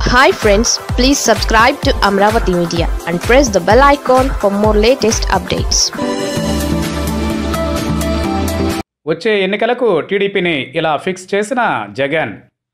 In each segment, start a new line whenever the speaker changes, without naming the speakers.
hi friends please subscribe to Amaravati media and press the bell icon for more latest updates
వచ్చే ఎన్నికలకు టీడీపీని ఇలా fix చేసిన జగన్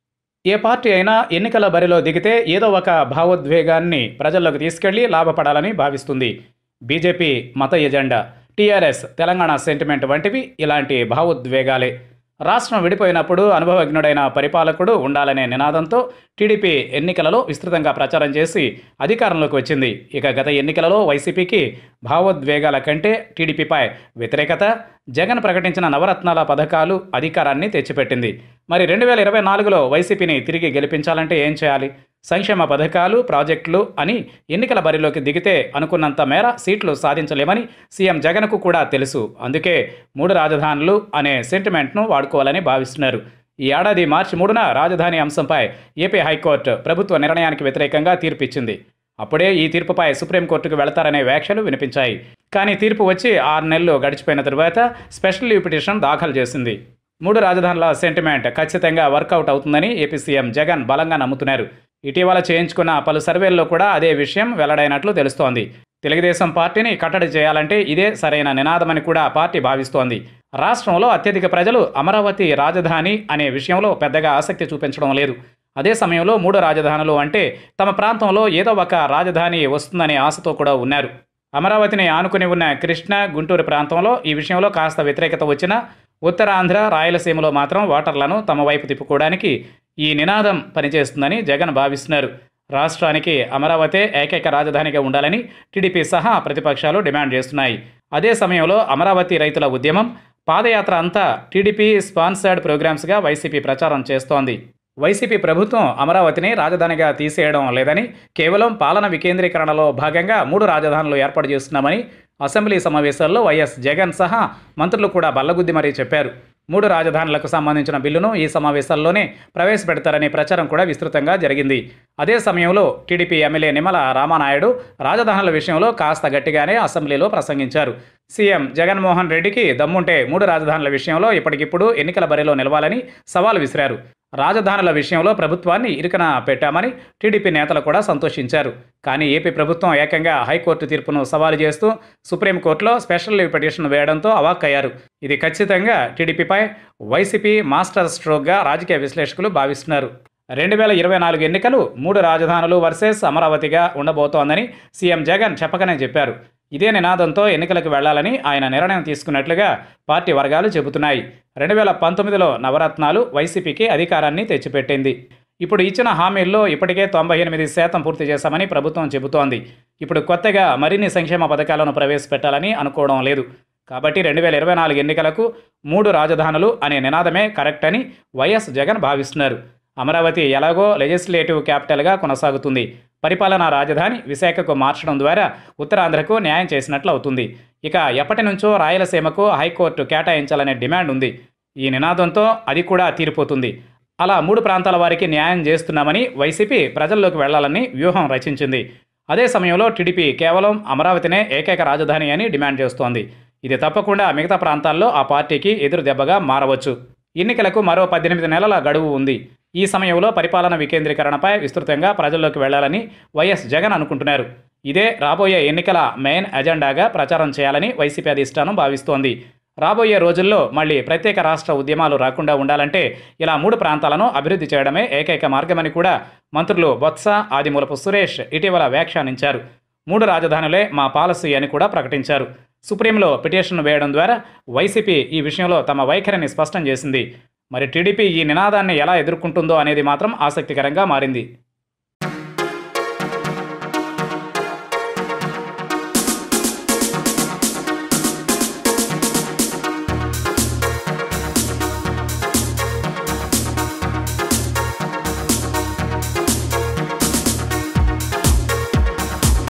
ఏ party అయినా ఎన్నికల బరిలో దిగితే ఏదో ఒక భావోద్వేగాన్ని ప్రజల్లోకి తీసుకెళ్లి లాభపడాలని భావిస్తుంది బీజేపీ మత ఎజెండా టీఆర్ఎస్ తెలంగాణ సెంటిమెంట్ వంటివి ఇలాంటి భావోద్వేగాలే రాష్ట్రం విడిపోయినప్పుడు అనుభవజ్ఞుడైన పరిపాలకుడు ఉండాలనే నినాదంతో టీడీపీ ఎన్నికలలో విస్తృతంగా ప్రచారం చేసి అధికారంలోకి వచ్చింది ఇక గత ఎన్నికలలో వైసీపీకి భావోద్వేగాల కంటే టీడీపీపై వ్యతిరేకత జగన్ ప్రకటించిన నవరత్నాల పథకాలు అధికారాన్ని తెచ్చిపెట్టింది మరి రెండు వేల ఇరవై నాలుగులో వైసీపీని తిరిగి గెలిపించాలంటే ఏం చేయాలి సంక్షేమ పథకాలు ప్రాజెక్టులు అని ఎన్నికల బరిలోకి దిగితే అనుకున్నంత మేర సీట్లు సాధించలేమని సీఎం జగన్కు కూడా తెలుసు అందుకే మూడు రాజధానులు అనే సెంటిమెంట్ను వాడుకోవాలని భావిస్తున్నారు ఈ ఏడాది మార్చి మూడున రాజధాని అంశంపై ఏపీ హైకోర్టు ప్రభుత్వ నిర్ణయానికి వ్యతిరేకంగా తీర్పు ఇచ్చింది అప్పుడే ఈ తీర్పుపై సుప్రీంకోర్టుకు వెళతారనే వ్యాఖ్యలు వినిపించాయి కానీ తీర్పు వచ్చి ఆరు నెలలు గడిచిపోయిన తరువాత స్పెషల్ లీవ్ పిటిషన్ దాఖలు చేసింది మూడు రాజధానుల సెంటిమెంట్ ఖచ్చితంగా వర్కౌట్ అవుతుందని ఏపీ సీఎం జగన్ బలంగా నమ్ముతున్నారు ఇటీవల చేయించుకున్న పలు సర్వేల్లో కూడా అదే విషయం వెల్లడైనట్లు తెలుస్తోంది తెలుగుదేశం పార్టీని కట్టడి చేయాలంటే ఇదే సరైన నినాదమని కూడా పార్టీ భావిస్తోంది రాష్ట్రంలో అత్యధిక ప్రజలు అమరావతి రాజధాని అనే విషయంలో పెద్దగా ఆసక్తి చూపించడం లేదు అదే సమయంలో మూడు రాజధానులు అంటే తమ ప్రాంతంలో ఏదో ఒక రాజధాని వస్తుందనే ఆశతో కూడా ఉన్నారు అమరావతిని ఆనుకుని ఉన్న కృష్ణ గుంటూరు ప్రాంతంలో ఈ విషయంలో కాస్త వ్యతిరేకత వచ్చినా ఉత్తరాంధ్ర రాయలసీమలో మాత్రం ఓటర్లను తమ వైపు తిప్పుకోవడానికి ఈ నినాదం పనిచేస్తుందని జగన్ భావిస్తున్నారు రాష్ట్రానికి అమరావతి ఏకైక రాజధానిగా ఉండాలని టీడీపీ సహా ప్రతిపక్షాలు డిమాండ్ చేస్తున్నాయి అదే సమయంలో అమరావతి రైతుల ఉద్యమం పాదయాత్ర అంతా టీడీపీ స్పాన్సర్డ్ ప్రోగ్రామ్స్గా వైసీపీ ప్రచారం చేస్తోంది వైసీపీ ప్రభుత్వం అమరావతిని రాజధానిగా తీసేయడం లేదని కేవలం పాలన వికేంద్రీకరణలో భాగంగా మూడు రాజధానులు ఏర్పాటు చేస్తున్నామని అసెంబ్లీ సమావేశాల్లో వైఎస్ జగన్ సహా మంత్రులు కూడా బల్లగుద్ది మరీ చెప్పారు మూడు రాజధానులకు సంబంధించిన బిల్లును ఈ సమావేశాల్లోనే ప్రవేశపెడతారనే ప్రచారం కూడా విస్తృతంగా జరిగింది అదే సమయంలో టీడీపీ ఎమ్మెల్యే నిమ్మల రామానాయుడు రాజధానుల విషయంలో కాస్త గట్టిగానే అసెంబ్లీలో ప్రసంగించారు సీఎం జగన్మోహన్ రెడ్డికి దమ్ముంటే మూడు రాజధానుల విషయంలో ఇప్పటికిప్పుడు ఎన్నికల బరిలో నిలవాలని సవాల్ విసిరారు రాజధానుల విషయంలో ప్రభుత్వాన్ని ఇరుకన పెట్టామని టీడీపీ నేతలు కూడా సంతోషించారు కానీ ఏపీ ప్రభుత్వం ఏకంగా హైకోర్టు తీర్పును సవాలు చేస్తూ సుప్రీంకోర్టులో స్పెషల్ లీవ్ పిటిషన్ వేయడంతో అవాక్కయ్యారు ఇది ఖచ్చితంగా టీడీపీపై వైసీపీ మాస్టర్ స్ట్రోక్గా రాజకీయ విశ్లేషకులు భావిస్తున్నారు రెండు వేల ఇరవై నాలుగు ఎన్నికలు మూడు రాజధానులు వర్సెస్ అమరావతిగా ఉండబోతోందని సీఎం జగన్ చెప్పకనే చెప్పారు ఇదే నినాదంతో ఎన్నికలకు వెళ్లాలని ఆయన నిర్ణయం తీసుకున్నట్లుగా పార్టీ వర్గాలు చెబుతున్నాయి రెండు వేల పంతొమ్మిదిలో నవరత్నాలు వైసీపీకి అధికారాన్ని తెచ్చిపెట్టింది ఇప్పుడు ఇచ్చిన హామీల్లో ఇప్పటికే తొంభై ఎనిమిది శాతం పూర్తి చేశామని ప్రభుత్వం చెబుతోంది ఇప్పుడు కొత్తగా మరిన్ని సంక్షేమ పథకాలను ప్రవేశపెట్టాలని అనుకోవడం లేదు కాబట్టి రెండు వేల ఇరవై నాలుగు ఎన్నికలకు మూడు రాజధానులు అనే నినాదమే కరెక్ట్ అని వైఎస్ జగన్ భావిస్తున్నారు అమరావతి ఎలాగో లెజిస్లేటివ్ క్యాపిటల్గా కొనసాగుతుంది పరిపాలనా రాజధాని విశాఖకు మార్చడం ద్వారా ఉత్తరాంధ్రకు న్యాయం చేసినట్లు అవుతుంది ఇక ఎప్పటి నుంచో రాయలసీమకు హైకోర్టు కేటాయించాలనే డిమాండ్ ఉంది ఈ నినాదంతో అది కూడా తీరిపోతుంది అలా మూడు ప్రాంతాల వారికి న్యాయం చేస్తున్నామని వైసీపీ ప్రజల్లోకి వెళ్లాలని వ్యూహం రచించింది అదే సమయంలో టీడీపీ కేవలం అమరావతినే ఏకైక రాజధాని అని డిమాండ్ చేస్తోంది ఇది తప్పకుండా మిగతా ప్రాంతాల్లో ఆ పార్టీకి ఎదురు దెబ్బగా మారవచ్చు ఎన్నికలకు మరో పద్దెనిమిది నెలల గడువు ఉంది ఈ సమయంలో పరిపాలన వికేంద్రీకరణపై విస్తృతంగా ప్రజల్లోకి వెళ్లాలని వైఎస్ జగన్ అనుకుంటున్నారు ఇదే రాబోయే ఎన్నికల మెయిన్ ఎజెండాగా ప్రచారం చేయాలని వైసీపీ అధిష్టానం భావిస్తోంది రాబోయే రోజుల్లో మళ్ళీ ప్రత్యేక రాష్ట్ర ఉద్యమాలు రాకుండా ఉండాలంటే ఇలా మూడు ప్రాంతాలను అభివృద్ధి చేయడమే ఏకైక మార్గమని కూడా మంత్రులు బొత్స ఆదిమూలపు సురేష్ ఇటీవల వ్యాఖ్యానించారు మూడు రాజధానులే మా పాలసీ అని కూడా ప్రకటించారు సుప్రీంలో పిటిషన్ వేయడం ద్వారా వైసీపీ ఈ విషయంలో తమ వైఖరిని స్పష్టం చేసింది మరి టీడీపీ ఈ నినాదాన్ని ఎలా ఎదుర్కొంటుందో అనేది మాత్రం ఆసక్తికరంగా మారింది